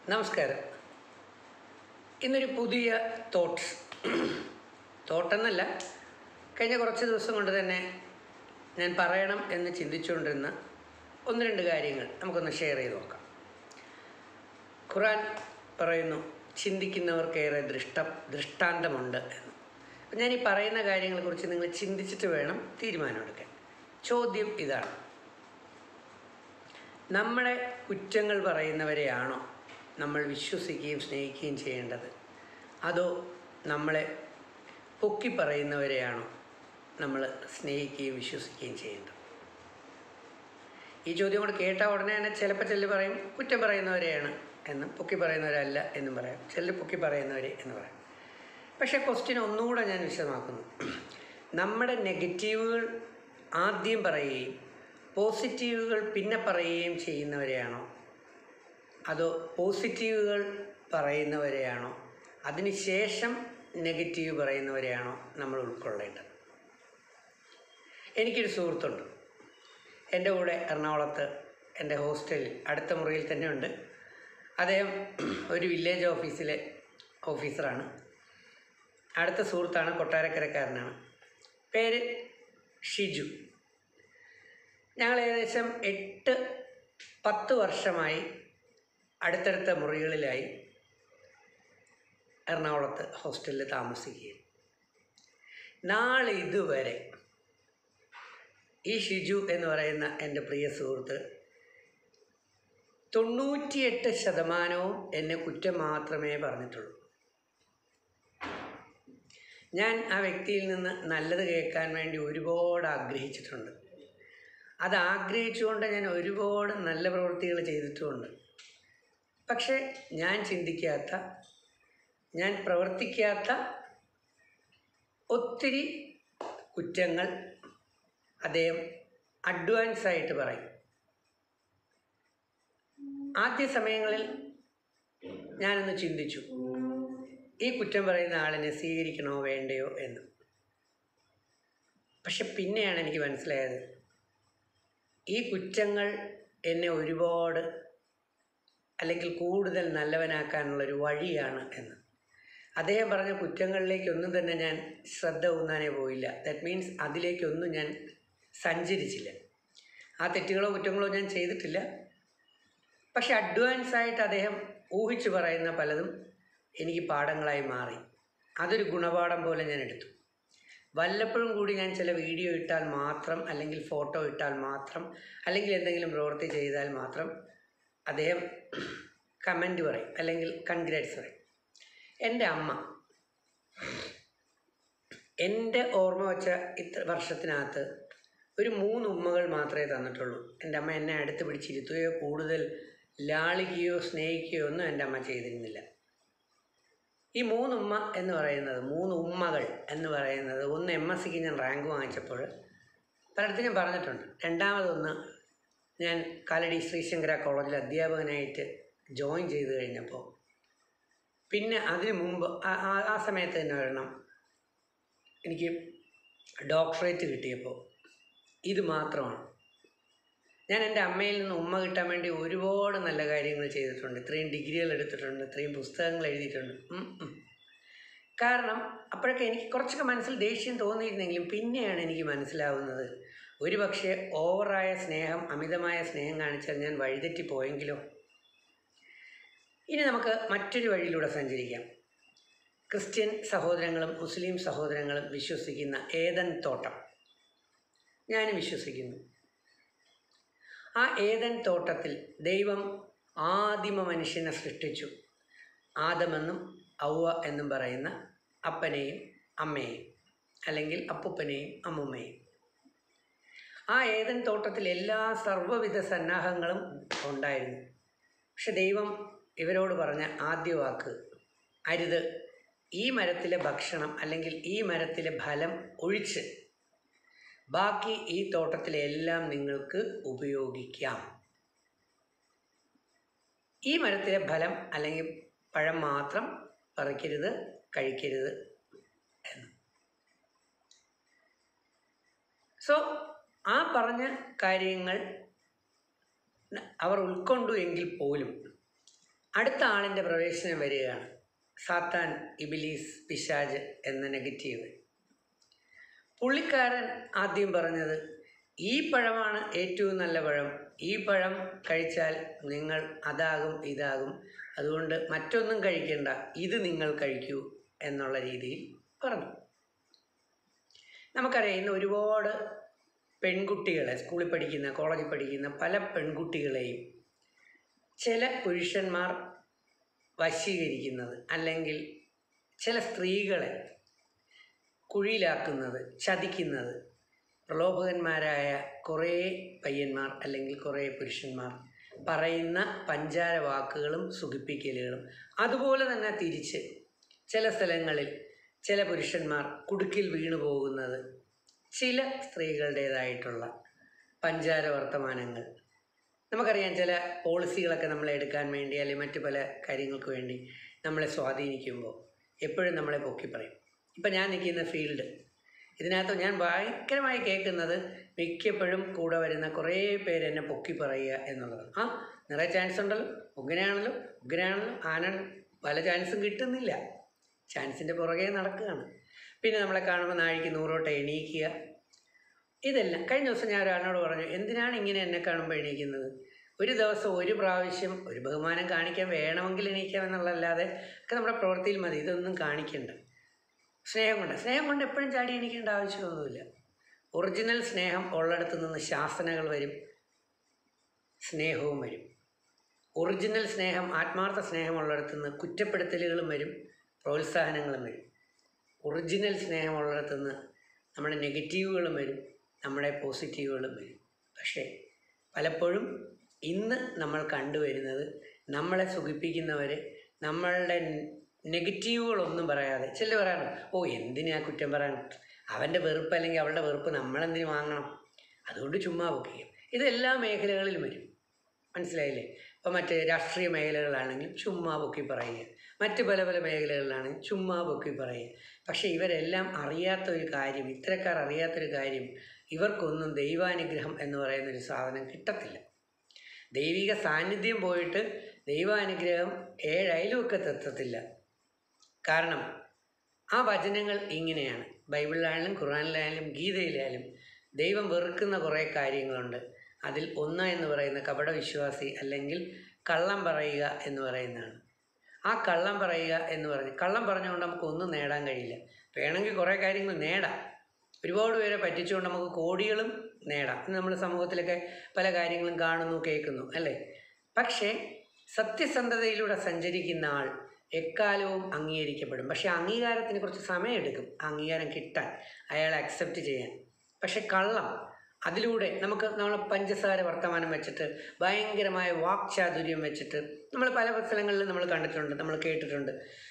നമസ്കാരം ഇന്നൊരു പുതിയ തോട്ട്സ് തോട്ടെന്നല്ല കഴിഞ്ഞ കുറച്ച് ദിവസം കൊണ്ട് തന്നെ ഞാൻ പറയണം എന്ന് ചിന്തിച്ചുകൊണ്ടിരുന്ന ഒന്ന് രണ്ട് കാര്യങ്ങൾ നമുക്കൊന്ന് ഷെയർ ചെയ്ത് നോക്കാം ഖുറാൻ പറയുന്നു ചിന്തിക്കുന്നവർക്കേറെ ദൃഷ്ട ദൃഷ്ടാന്തമുണ്ട് എന്ന് അപ്പം ഞാൻ ഈ പറയുന്ന കാര്യങ്ങളെക്കുറിച്ച് നിങ്ങൾ ചിന്തിച്ചിട്ട് വേണം തീരുമാനമെടുക്കാൻ ചോദ്യം ഇതാണ് നമ്മളെ കുറ്റങ്ങൾ പറയുന്നവരെയാണോ നമ്മൾ വിശ്വസിക്കുകയും സ്നേഹിക്കുകയും ചെയ്യേണ്ടത് അതോ നമ്മളെ പൊക്കി പറയുന്നവരെയാണോ നമ്മൾ സ്നേഹിക്കുകയും വിശ്വസിക്കുകയും ചെയ്യേണ്ടത് ഈ ചോദ്യം കൂടെ കേട്ട ഉടനെ തന്നെ ചിലപ്പോൾ ചിലർ പറയും കുറ്റം പറയുന്നവരെയാണ് എന്നും പൊക്കി പറയുന്നവരല്ല എന്നും പറയാം ചിലർ പൊക്കി പറയുന്നവരെ എന്ന് പറയാം പക്ഷേ ക്വസ്റ്റ്യൻ ഒന്നുകൂടെ ഞാൻ വിശദമാക്കുന്നു നമ്മുടെ നെഗറ്റീവുകൾ ആദ്യം പറയുകയും പോസിറ്റീവുകൾ പിന്നെ പറയുകയും ചെയ്യുന്നവരെയാണോ അതോ പോസിറ്റീവുകൾ പറയുന്നവരെയാണോ അതിനുശേഷം നെഗറ്റീവ് പറയുന്നവരെയാണോ നമ്മൾ ഉൾക്കൊള്ളേണ്ടത് എനിക്കൊരു സുഹൃത്തുണ്ട് എൻ്റെ കൂടെ എറണാകുളത്ത് എൻ്റെ ഹോസ്റ്റലിൽ അടുത്ത മുറിയിൽ തന്നെ ഉണ്ട് അദ്ദേഹം ഒരു വില്ലേജ് ഓഫീസിലെ ഓഫീസറാണ് അടുത്ത സുഹൃത്താണ് കൊട്ടാരക്കരക്കാരനാണ് പേര് ഷിജു ഞങ്ങൾ ഏകദേശം എട്ട് പത്ത് വർഷമായി അടുത്തടുത്ത മുറികളിലായി എറണാകുളത്ത് ഹോസ്റ്റലിൽ താമസിക്കുകയും നാളെ ഇതുവരെ ഈ ഷിജു എന്ന് പറയുന്ന എൻ്റെ പ്രിയ സുഹൃത്ത് തൊണ്ണൂറ്റിയെട്ട് ശതമാനവും എന്നെ കുറ്റം മാത്രമേ പറഞ്ഞിട്ടുള്ളൂ ഞാൻ ആ വ്യക്തിയിൽ നിന്ന് നല്ലത് കേൾക്കാൻ വേണ്ടി ഒരുപാട് ആഗ്രഹിച്ചിട്ടുണ്ട് അത് ആഗ്രഹിച്ചുകൊണ്ട് ഞാൻ ഒരുപാട് നല്ല പ്രവൃത്തികൾ ചെയ്തിട്ടുമുണ്ട് പക്ഷേ ഞാൻ ചിന്തിക്കാത്ത ഞാൻ പ്രവർത്തിക്കാത്ത ഒത്തിരി കുറ്റങ്ങൾ അദ്ദേഹം അഡ്വാൻസ് ആയിട്ട് പറയും ആദ്യ സമയങ്ങളിൽ ഞാനൊന്ന് ചിന്തിച്ചു ഈ കുറ്റം പറയുന്ന ആളിനെ സ്വീകരിക്കണോ വേണ്ടയോ എന്ന് പക്ഷെ പിന്നെയാണ് എനിക്ക് മനസ്സിലായത് ഈ കുറ്റങ്ങൾ എന്നെ ഒരുപാട് അല്ലെങ്കിൽ കൂടുതൽ നല്ലവനാക്കാനുള്ളൊരു വഴിയാണ് എന്ന് അദ്ദേഹം പറഞ്ഞ കുറ്റങ്ങളിലേക്കൊന്നും തന്നെ ഞാൻ ശ്രദ്ധ ഊന്നാനേ പോയില്ല ദാറ്റ് മീൻസ് അതിലേക്കൊന്നും ഞാൻ സഞ്ചരിച്ചില്ല ആ തെറ്റുകളോ കുറ്റങ്ങളോ ഞാൻ ചെയ്തിട്ടില്ല പക്ഷെ അഡ്വാൻസ് ആയിട്ട് അദ്ദേഹം ഊഹിച്ചു പറയുന്ന പലതും എനിക്ക് പാഠങ്ങളായി മാറി അതൊരു ഗുണപാഠം പോലെ ഞാൻ എടുത്തു വല്ലപ്പോഴും കൂടി ഞാൻ ചില വീഡിയോ ഇട്ടാൽ മാത്രം അല്ലെങ്കിൽ ഫോട്ടോ ഇട്ടാൽ മാത്രം അല്ലെങ്കിൽ എന്തെങ്കിലും പ്രവൃത്തി ചെയ്താൽ മാത്രം അദ്ദേഹം കമൻറ്റ് പറയും അല്ലെങ്കിൽ കൺഗ്രാറ്റ്സ് പറയും എൻ്റെ അമ്മ എൻ്റെ ഓർമ്മ വെച്ച ഇത്ര വർഷത്തിനകത്ത് ഒരു മൂന്ന് ഉമ്മകൾ മാത്രമേ തന്നിട്ടുള്ളൂ എൻ്റെ അമ്മ എന്നെ അടുത്ത് പിടിച്ചിരുത്തുകയോ കൂടുതൽ ലാളിക്കുകയോ സ്നേഹിക്കുകയോ ഒന്നും എൻ്റെ അമ്മ ചെയ്തിരുന്നില്ല ഈ മൂന്നുമ്മ എന്ന് പറയുന്നത് മൂന്ന് ഉമ്മകൾ എന്ന് പറയുന്നത് ഒന്ന് എം എസ് സിക്ക് ഞാൻ റാങ്ക് വാങ്ങിച്ചപ്പോൾ പലയിടത്തും ഞാൻ പറഞ്ഞിട്ടുണ്ട് രണ്ടാമതൊന്ന് ഞാൻ കാലടി ശ്രീശങ്കര കോളേജിൽ അധ്യാപകനായിട്ട് ജോയിൻ ചെയ്ത് കഴിഞ്ഞപ്പോൾ പിന്നെ അതിനു മുമ്പ് ആ- ആ- ആ സമയത്ത് തന്നെ ഒരെണ്ണം എനിക്ക് ഡോക്ടറേറ്റ് കിട്ടിയപ്പോൾ ഇത് മാത്രമാണ് ഞാൻ എൻ്റെ അമ്മയിൽ നിന്ന് ഉമ്മ കിട്ടാൻ വേണ്ടി ഒരുപാട് നല്ല കാര്യങ്ങൾ ചെയ്തിട്ടുണ്ട് ഇത്രയും ഡിഗ്രികൾ എടുത്തിട്ടുണ്ട് ഇത്രയും പുസ്തകങ്ങൾ എഴുതിയിട്ടുണ്ട് ഉം, ഉം. കാരണം അപ്പോഴൊക്കെ എനിക്ക് കുറച്ചൊക്കെ മനസ്സിൽ ദേഷ്യം തോന്നിയിരുന്നെങ്കിലും പിന്നെയാണ് എനിക്ക് മനസ്സിലാവുന്നത് ഒരു പക്ഷേ ഓവറായ സ്നേഹം അമിതമായ സ്നേഹം കാണിച്ചാൽ ഞാൻ വഴിതെറ്റി പോയെങ്കിലോ ഇനി നമുക്ക് മറ്റൊരു വഴിയിലൂടെ സഞ്ചരിക്കാം ക്രിസ്ത്യൻ സഹോദരങ്ങളും മുസ്ലിം സഹോദരങ്ങളും വിശ്വസിക്കുന്ന ഏതൻ തോട്ടം ഞാനും വിശ്വസിക്കുന്നു ആ ഏതൻ തോട്ടത്തിൽ ദൈവം ആദിമ മനുഷ്യനെ സൃഷ്ടിച്ചു ആദമെന്നും ഔവ എന്നും പറയുന്ന അപ്പനെയും അമ്മയെയും അല്ലെങ്കിൽ അപ്പൂപ്പനെയും അമ്മുമ്മയും ആ ഏതൻ തോട്ടത്തിൽ എല്ലാ സർവ്വവിധ സന്നാഹങ്ങളും ഉണ്ടായിരുന്നു പക്ഷെ ദൈവം ഇവരോട് പറഞ്ഞ ആദ്യ വാക്ക് അരുത് ഈ മരത്തിലെ ഭക്ഷണം അല്ലെങ്കിൽ ഈ മരത്തിലെ ഫലം ഒഴിച്ച് ബാക്കി ഈ തോട്ടത്തിലെ എല്ലാം നിങ്ങൾക്ക് ഉപയോഗിക്കാം ഈ മരത്തിലെ ഫലം അല്ലെങ്കിൽ പഴം മാത്രം പറിക്കരുത് കഴിക്കരുത് എന്ന് സോ ആ പറഞ്ഞ കാര്യങ്ങൾ അവർ ഉൾക്കൊണ്ടു എങ്കിൽ പോലും അടുത്ത ആളിൻ്റെ പ്രവേശനം വരികയാണ് സാത്താൻ ഇബിലീസ് പിശാജ് എന്ന നെഗറ്റീവ് പുള്ളിക്കാരൻ ആദ്യം പറഞ്ഞത് ഈ പഴമാണ് ഏറ്റവും നല്ല പഴം ഈ പഴം കഴിച്ചാൽ നിങ്ങൾ അതാകും ഇതാകും അതുകൊണ്ട് മറ്റൊന്നും കഴിക്കേണ്ട ഇത് നിങ്ങൾ കഴിക്കൂ എന്നുള്ള രീതിയിൽ പറഞ്ഞു നമുക്കറിയാം ഇന്ന് ഒരുപാട് പെൺകുട്ടികളെ സ്കൂളിൽ പഠിക്കുന്ന കോളേജിൽ പഠിക്കുന്ന പല പെൺകുട്ടികളെയും ചില പുരുഷന്മാർ വശീകരിക്കുന്നത് അല്ലെങ്കിൽ ചില സ്ത്രീകളെ കുഴിയിലാക്കുന്നത് ചതിക്കുന്നത് പ്രലോഭകന്മാരായ കുറേ പയ്യന്മാർ അല്ലെങ്കിൽ കുറേ പുരുഷന്മാർ പറയുന്ന പഞ്ചാര വാക്കുകളും സുഖിപ്പിക്കലുകളും അതുപോലെ തന്നെ തിരിച്ച് ചില സ്ഥലങ്ങളിൽ ചില പുരുഷന്മാർ കുടുക്കിൽ വീണു പോകുന്നത് ചില സ്ത്രീകളുടേതായിട്ടുള്ള പഞ്ചാര വർത്തമാനങ്ങൾ നമുക്കറിയാം ചില പോളിസികളൊക്കെ നമ്മളെ എടുക്കാൻ വേണ്ടി അല്ലെങ്കിൽ മറ്റു പല കാര്യങ്ങൾക്ക് വേണ്ടി നമ്മളെ സ്വാധീനിക്കുമ്പോൾ എപ്പോഴും നമ്മളെ പൊക്കി പറയും ഇപ്പം ഞാൻ നിൽക്കുന്ന ഫീൽഡ് ഇതിനകത്ത് ഞാൻ ഭയങ്കരമായി കേൾക്കുന്നത് മിക്കപ്പോഴും കൂടെ വരുന്ന കുറേ പേര് എന്നെ പൊക്കി പറയുക എന്നുള്ളതാണ് ആ നിറയെ ചാൻസ് ഉണ്ടല്ലോ ഉഗ്രനാണല്ലോ ഉഗ്രനാണല്ലോ ആനാണ് പല ചാൻസും കിട്ടുന്നില്ല ചാൻസിൻ്റെ പുറകെ നടക്കുകയാണ് പിന്നെ നമ്മളെ കാണുമ്പോൾ നാഴിക്ക് നൂറോട്ട് എണീക്കുക ഇതെല്ലാം കഴിഞ്ഞ ദിവസം ഞാൻ ഒരാളിനോട് പറഞ്ഞു എന്തിനാണ് ഇങ്ങനെ എന്നെ കാണുമ്പോൾ എണീക്കുന്നത് ഒരു ദിവസം ഒരു പ്രാവശ്യം ഒരു ബഹുമാനം കാണിക്കാൻ വേണമെങ്കിൽ എണീക്കാം എന്നുള്ളതല്ലാതെ ഒക്കെ നമ്മുടെ പ്രവൃത്തിയിൽ മതി ഇതൊന്നും കാണിക്കണ്ട സ്നേഹം കൊണ്ട് സ്നേഹം കൊണ്ട് എപ്പോഴും ചാടി എണീക്കേണ്ട ആവശ്യമൊന്നുമില്ല ഒറിജിനൽ സ്നേഹം ഉള്ളിടത്ത് നിന്ന് ശാസനകൾ വരും സ്നേഹവും വരും ഒറിജിനൽ സ്നേഹം ആത്മാർത്ഥ സ്നേഹമുള്ളിടത്ത് നിന്ന് കുറ്റപ്പെടുത്തലുകളും വരും പ്രോത്സാഹനങ്ങളും വരും ഒറിജിനൽ സ്നേഹമുള്ളിടത്ത് നിന്ന് നമ്മുടെ നെഗറ്റീവുകളും വരും നമ്മുടെ പോസിറ്റീവുകളും വരും പക്ഷേ പലപ്പോഴും ഇന്ന് നമ്മൾ കണ്ടുവരുന്നത് നമ്മളെ സുഖിപ്പിക്കുന്നവർ നമ്മളുടെ നെഗറ്റീവുകളൊന്നും പറയാതെ ചില പറയണം ഓ എന്തിനാ കുറ്റം പറയണം അവൻ്റെ വെറുപ്പ് അല്ലെങ്കിൽ അവളുടെ വെറുപ്പ് നമ്മളെന്തിനു വാങ്ങണം അതുകൊണ്ട് ചുമ്മാ പൊക്കിയും ഇത് എല്ലാ മേഖലകളിലും വരും മനസ്സിലായില്ലേ ഇപ്പം മറ്റ് രാഷ്ട്രീയ മേഖലകളാണെങ്കിലും ചുമ്മാ പൊക്കി പറയുക മറ്റ് പല പല മേഖലകളിലാണെങ്കിൽ ചുമ്മാ പൊക്കി പറയുക പക്ഷേ ഇവരെല്ലാം അറിയാത്ത ഒരു കാര്യം ഇത്തരക്കാർ അറിയാത്തൊരു കാര്യം ഇവർക്കൊന്നും ദൈവാനുഗ്രഹം എന്ന് പറയുന്ന ഒരു സാധനം കിട്ടത്തില്ല ദൈവിക സാന്നിധ്യം പോയിട്ട് ദൈവാനുഗ്രഹം ഏഴയലുമൊക്കെ എത്തത്തില്ല കാരണം ആ വചനങ്ങൾ ഇങ്ങനെയാണ് ബൈബിളിലായാലും ഖുറാനിലായാലും ഗീതയിലായാലും ദൈവം വെറുക്കുന്ന കുറേ കാര്യങ്ങളുണ്ട് അതിൽ ഒന്ന് എന്ന് പറയുന്ന കപട വിശ്വാസി അല്ലെങ്കിൽ കള്ളം പറയുക എന്ന് പറയുന്നതാണ് ആ കള്ളം പറയുക എന്ന് പറഞ്ഞ് കള്ളം പറഞ്ഞുകൊണ്ട് നമുക്ക് ഒന്നും നേടാൻ കഴിയില്ല വേണമെങ്കിൽ കുറേ കാര്യങ്ങൾ നേടാം ഒരുപാട് പേരെ പറ്റിച്ചുകൊണ്ട് നമുക്ക് കോടികളും നേടാം ഇന്ന് നമ്മൾ സമൂഹത്തിലൊക്കെ പല കാര്യങ്ങളും കാണുന്നു കേൾക്കുന്നു അല്ലേ പക്ഷേ സത്യസന്ധതയിലൂടെ സഞ്ചരിക്കുന്ന ആൾ എക്കാലവും അംഗീകരിക്കപ്പെടും പക്ഷേ അംഗീകാരത്തിന് കുറച്ച് സമയമെടുക്കും ആ അംഗീകാരം കിട്ടാൻ അയാളെ അക്സെപ്റ്റ് ചെയ്യാൻ പക്ഷെ കള്ളം അതിലൂടെ നമുക്ക് നമ്മൾ പഞ്ചസാര വർത്തമാനം വെച്ചിട്ട് ഭയങ്കരമായ വാക്ചാതുര്യം വെച്ചിട്ട് നമ്മൾ പല സ്ഥലങ്ങളിലും നമ്മൾ കണ്ടിട്ടുണ്ട് നമ്മൾ കേട്ടിട്ടുണ്ട്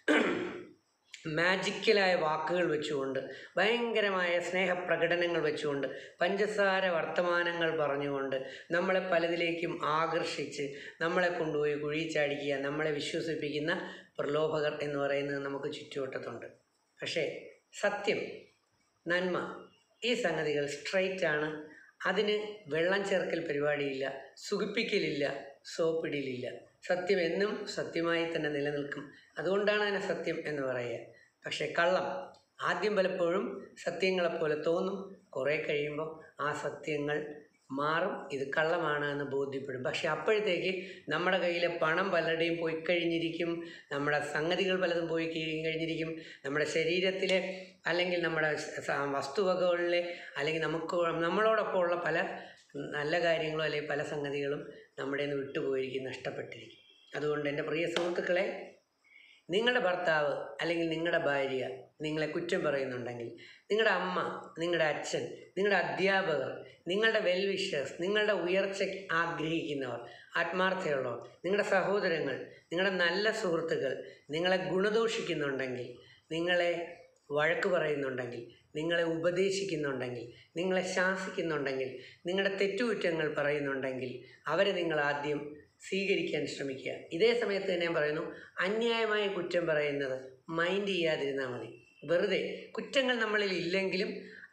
മാജിക്കലായ വാക്കുകൾ വെച്ചുകൊണ്ട് ഭയങ്കരമായ സ്നേഹപ്രകടനങ്ങൾ വെച്ചുകൊണ്ട് പഞ്ചസാര വർത്തമാനങ്ങൾ പറഞ്ഞുകൊണ്ട് നമ്മളെ പലതിലേക്കും ആകർഷിച്ച് നമ്മളെ കൊണ്ടുപോയി കുഴി ചാടിക്കുക നമ്മളെ വിശ്വസിപ്പിക്കുന്ന പ്രലോഭകർ എന്ന് പറയുന്നത് നമുക്ക് ചുറ്റുവട്ടത്തുണ്ട് പക്ഷേ സത്യം നന്മ ഈ സംഗതികൾ സ്ട്രൈറ്റ് ആണ് അതിന് വെള്ളം ചേർക്കൽ പരിപാടിയില്ല സുഖിപ്പിക്കലില്ല സോപ്പിടിയിലില്ല സത്യം എന്നും സത്യമായി തന്നെ നിലനിൽക്കും അതുകൊണ്ടാണ് അതിനെ സത്യം എന്ന് പറയുക പക്ഷേ കള്ളം ആദ്യം പലപ്പോഴും സത്യങ്ങളെപ്പോലെ തോന്നും കുറേ കഴിയുമ്പോൾ ആ സത്യങ്ങൾ മാറും ഇത് കള്ളമാണ് എന്ന് ബോധ്യപ്പെടും പക്ഷെ അപ്പോഴത്തേക്ക് നമ്മുടെ കയ്യിലെ പണം പലരുടെയും പോയി കഴിഞ്ഞിരിക്കും നമ്മുടെ സംഗതികൾ പലതും പോയി കഴി- കഴിഞ്ഞിരിക്കും നമ്മുടെ ശരീരത്തിലെ അല്ലെങ്കിൽ നമ്മുടെ സ- വസ്തുവകകളിലെ അല്ലെങ്കിൽ നമുക്ക് നമ്മളോടൊപ്പം ഉള്ള പല നല്ല കാര്യങ്ങളും അല്ലെങ്കിൽ പല സംഗതികളും നമ്മുടെ നിന്ന് വിട്ടുപോയിരിക്കും നഷ്ടപ്പെട്ടിരിക്കും അതുകൊണ്ട് എൻ്റെ പ്രിയ സുഹൃത്തുക്കളെ നിങ്ങളുടെ ഭർത്താവ് അല്ലെങ്കിൽ നിങ്ങളുടെ ഭാര്യ നിങ്ങളെ കുറ്റം പറയുന്നുണ്ടെങ്കിൽ നിങ്ങളുടെ അമ്മ നിങ്ങളുടെ അച്ഛൻ നിങ്ങളുടെ അധ്യാപകർ നിങ്ങളുടെ വെൽവിഷേഴ്സ് നിങ്ങളുടെ ഉയർച്ച ആഗ്രഹിക്കുന്നവർ ആത്മാർത്ഥതയുള്ളവർ നിങ്ങളുടെ സഹോദരങ്ങൾ നിങ്ങളുടെ നല്ല സുഹൃത്തുക്കൾ നിങ്ങളെ ഗുണദോഷിക്കുന്നുണ്ടെങ്കിൽ നിങ്ങളെ വഴക്ക് പറയുന്നുണ്ടെങ്കിൽ നിങ്ങളെ ഉപദേശിക്കുന്നുണ്ടെങ്കിൽ നിങ്ങളെ ശാസിക്കുന്നുണ്ടെങ്കിൽ നിങ്ങളുടെ തെറ്റുകുറ്റങ്ങൾ പറയുന്നുണ്ടെങ്കിൽ അവരെ നിങ്ങൾ ആദ്യം സ്വീകരിക്കാൻ ശ്രമിക്കുക ഇതേ സമയത്ത് തന്നെ ഞാൻ പറയുന്നു അന്യായമായ കുറ്റം പറയുന്നത് മൈൻഡ് ചെയ്യാതിരുന്നാൽ മതി വെറുതെ കുറ്റങ്ങൾ നമ്മളിൽ ഇല്ലെങ്കിലും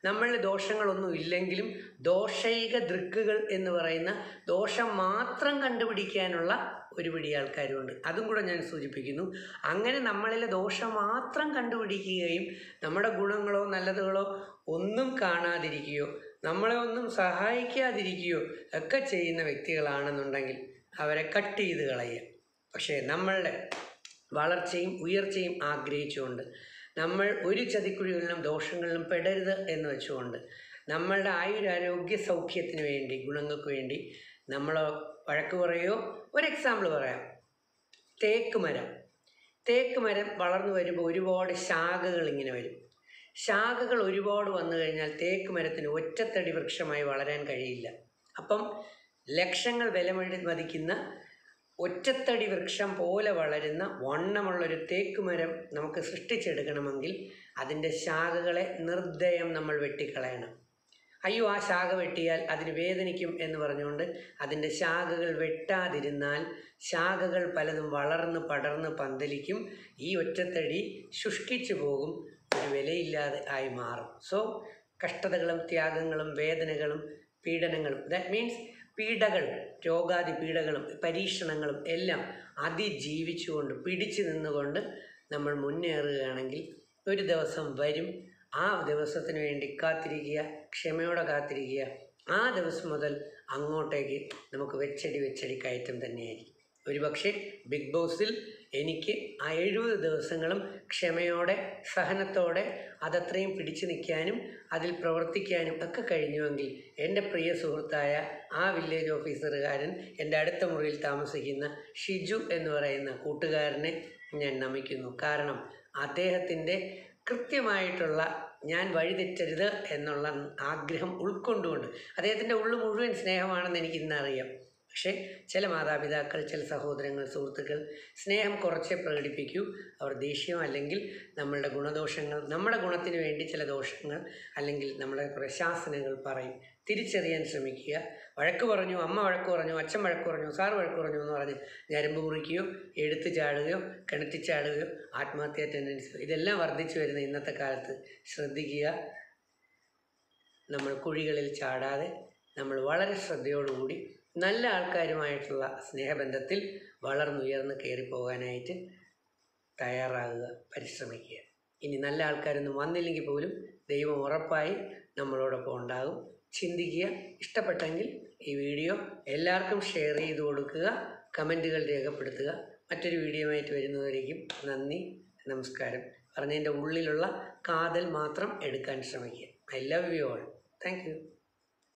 നമ്മളിൽ ദോഷങ്ങളൊന്നും ഇല്ലെങ്കിലും ദോഷൈക ദൃക്കുകൾ എന്ന് പറയുന്ന ദോഷം മാത്രം കണ്ടുപിടിക്കാനുള്ള ഒരു പിടി ആൾക്കാരുമുണ്ട് അതും കൂടെ ഞാൻ സൂചിപ്പിക്കുന്നു അങ്ങനെ നമ്മളിലെ ദോഷം മാത്രം കണ്ടുപിടിക്കുകയും നമ്മുടെ ഗുണങ്ങളോ നല്ലതുകളോ ഒന്നും കാണാതിരിക്കുകയോ നമ്മളെ ഒന്നും സഹായിക്കാതിരിക്കുകയോ ഒക്കെ ചെയ്യുന്ന വ്യക്തികളാണെന്നുണ്ടെങ്കിൽ അവരെ കട്ട് ചെയ്ത് കളയുക പക്ഷേ നമ്മളുടെ വളർച്ചയും ഉയർച്ചയും ആഗ്രഹിച്ചുകൊണ്ട് നമ്മൾ ഒരു ചതിക്കുഴികളിലും ദോഷങ്ങളിലും പെടരുത് എന്ന് വെച്ചുകൊണ്ട് നമ്മളുടെ ആയുരാരോഗ്യ സൗഖ്യത്തിന് വേണ്ടി ഗുണങ്ങൾക്ക് വേണ്ടി നമ്മൾ വഴക്ക് പറയുകയോ ഒരു എക്സാമ്പിൾ പറയാം തേക്ക് മരം തേക്ക് മരം വളർന്നു വരുമ്പോൾ ഒരുപാട് ശാഖകൾ ഇങ്ങനെ വരും ശാഖകൾ ഒരുപാട് വന്നു കഴിഞ്ഞാൽ തേക്ക് മരത്തിന് ഒറ്റത്തടി വൃക്ഷമായി വളരാൻ കഴിയില്ല അപ്പം ലക്ഷങ്ങൾ വില മതിക്കുന്ന ഒറ്റത്തടി വൃക്ഷം പോലെ വളരുന്ന വണ്ണമുള്ളൊരു തേക്ക് മരം നമുക്ക് സൃഷ്ടിച്ചെടുക്കണമെങ്കിൽ അതിൻ്റെ ശാഖകളെ നിർദ്ദയം നമ്മൾ വെട്ടിക്കളയണം അയ്യോ ആ ശാഖ വെട്ടിയാൽ അതിന് വേദനിക്കും എന്ന് പറഞ്ഞുകൊണ്ട് അതിൻ്റെ ശാഖകൾ വെട്ടാതിരുന്നാൽ ശാഖകൾ പലതും വളർന്ന് പടർന്ന് പന്തലിക്കും ഈ ഒറ്റത്തടി ശുഷ്കിച്ചു പോകും ഒരു വിലയില്ലാതെ ആയി മാറും സോ കഷ്ടതകളും ത്യാഗങ്ങളും വേദനകളും പീഡനങ്ങളും ദാറ്റ് മീൻസ് പീഡകൾ രോഗാദി പീഡകളും പരീക്ഷണങ്ങളും എല്ലാം അതിജീവിച്ചുകൊണ്ട് പിടിച്ചു നിന്നുകൊണ്ട് നമ്മൾ മുന്നേറുകയാണെങ്കിൽ ഒരു ദിവസം വരും ആ ദിവസത്തിന് വേണ്ടി കാത്തിരിക്കുക ക്ഷമയോടെ കാത്തിരിക്കുക ആ ദിവസം മുതൽ അങ്ങോട്ടേക്ക് നമുക്ക് വെച്ചടി വെച്ചടി കയറ്റം തന്നെയായിരിക്കും ഒരുപക്ഷെ ബിഗ് ബോസിൽ എനിക്ക് ആ എഴുപത് ദിവസങ്ങളും ക്ഷമയോടെ സഹനത്തോടെ അതത്രയും പിടിച്ചു നിൽക്കാനും അതിൽ പ്രവർത്തിക്കാനും ഒക്കെ കഴിഞ്ഞുവെങ്കിൽ എൻ്റെ പ്രിയ സുഹൃത്തായ ആ വില്ലേജ് ഓഫീസറുകാരൻ എൻ്റെ അടുത്ത മുറിയിൽ താമസിക്കുന്ന ഷിജു എന്ന് പറയുന്ന കൂട്ടുകാരനെ ഞാൻ നമിക്കുന്നു കാരണം അദ്ദേഹത്തിൻ്റെ കൃത്യമായിട്ടുള്ള ഞാൻ വഴിതെറ്റരുത് എന്നുള്ള ആഗ്രഹം ഉൾക്കൊണ്ടുകൊണ്ട് അദ്ദേഹത്തിൻ്റെ ഉള്ളു മുഴുവൻ സ്നേഹമാണെന്ന് എനിക്ക് ഇന്നറിയാം പക്ഷേ ചില മാതാപിതാക്കൾ ചില സഹോദരങ്ങൾ സുഹൃത്തുക്കൾ സ്നേഹം കുറച്ചേ പ്രകടിപ്പിക്കൂ അവർ ദേഷ്യം അല്ലെങ്കിൽ നമ്മളുടെ ഗുണദോഷങ്ങൾ നമ്മുടെ ഗുണത്തിന് വേണ്ടി ചില ദോഷങ്ങൾ അല്ലെങ്കിൽ നമ്മുടെ കുറേ ശാസനകൾ പറയും തിരിച്ചറിയാൻ ശ്രമിക്കുക വഴക്ക് പറഞ്ഞു അമ്മ വഴക്ക് പറഞ്ഞു അച്ഛൻ വഴക്ക് പറഞ്ഞു സാർ വഴക്ക് പറഞ്ഞു എന്ന് പറഞ്ഞ് ഞരമ്പ് മുറിക്കുകയോ എടുത്തു ചാടുകയോ കിണറ്റി ചാടുകയോ ആത്മഹത്യാ ടെൻഡൻസി ഇതെല്ലാം വർദ്ധിച്ചു വരുന്ന ഇന്നത്തെ കാലത്ത് ശ്രദ്ധിക്കുക നമ്മൾ കുഴികളിൽ ചാടാതെ നമ്മൾ വളരെ ശ്രദ്ധയോടുകൂടി നല്ല ആൾക്കാരുമായിട്ടുള്ള സ്നേഹബന്ധത്തിൽ വളർന്നുയർന്ന് കയറിപ്പോകാനായിട്ട് തയ്യാറാകുക പരിശ്രമിക്കുക ഇനി നല്ല ആൾക്കാരൊന്നും വന്നില്ലെങ്കിൽ പോലും ദൈവം ഉറപ്പായി നമ്മളോടൊപ്പം ഉണ്ടാകും ചിന്തിക്കുക ഇഷ്ടപ്പെട്ടെങ്കിൽ ഈ വീഡിയോ എല്ലാവർക്കും ഷെയർ ചെയ്ത് കൊടുക്കുക കമൻറ്റുകൾ രേഖപ്പെടുത്തുക മറ്റൊരു വീഡിയോയുമായിട്ട് വരുന്നവരേക്കും നന്ദി നമസ്കാരം പറഞ്ഞതിൻ്റെ ഉള്ളിലുള്ള കാതൽ മാത്രം എടുക്കാൻ ശ്രമിക്കുക I love you all thank U